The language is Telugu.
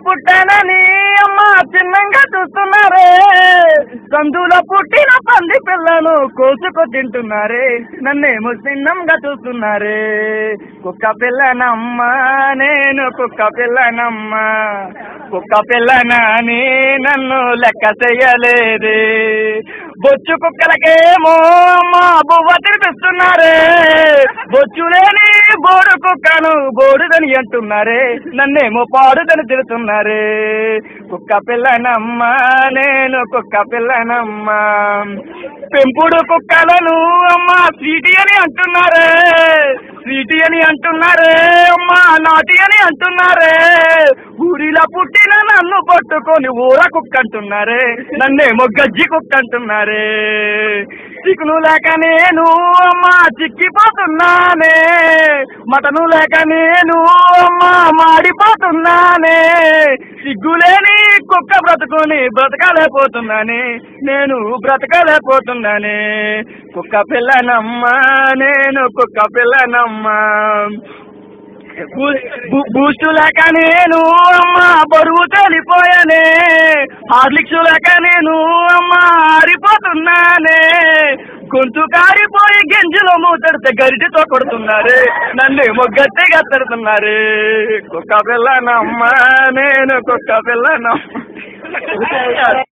పుట్టానని అమ్మ చిన్నంగా చూస్తున్నారే సందులో పుట్టిన పంది పిల్లను కోసుకు తింటున్నారే నన్నేమో చిన్నంగా చూస్తున్నారే కుక్క పిల్లనమ్మ నేను కుక్క పిల్లనమ్మ కుక్క పిల్లనని నన్ను లెక్క చెయ్యలేదే బొచ్చు కుక్కలకేమో అమ్మ బువ్వ తినిపిస్తున్నారే బొచ్చు లేని బోడు కుక్కను బోడుదని అంటున్నారే నన్నేమో పాడుదని తిడుతున్నారే కుక్క పిల్లనమ్మ నేను కుక్క పిల్లనమ్మ పెంపుడు కుక్కలను అమ్మ స్వీటీ అని అంటున్నారే స్వీటీ అని అంటున్నారే అమ్మ నాటి అని అంటున్నారే ఊరిలో పుట్టిన నన్ను పట్టుకొని ఊర కుక్క అంటున్నారే నన్నేమో గజ్జి కుక్క అంటున్నారే చిక్కును లేక నేను అమ్మ చిక్కిపోతున్నానే మటను లేక నేను అమ్మ మాడిపోతున్నానే సిగ్గులేని కుక్క బ్రతుకుని బ్రతకలేకపోతున్నానే నేను బ్రతకలేకపోతున్నానే కుక్క పిల్లనమ్మ నేను కుక్క పిల్లనమ్మ బూ- బూ- బూస్టు లేక నేను అమ్మ బరువు తేలిపోయానే హార్లిక్స్ లేక నేను అమ్మ ఆరిపోతున్నానే గొంతు కారిపోయి గింజలో మూతడితే గరిటితో కొడుతున్నారే నన్నేమో గట్టిగా తడుతున్నారే కుక్క పిల్లనమ్మ నేను కుక్క పిల్లనమ్మ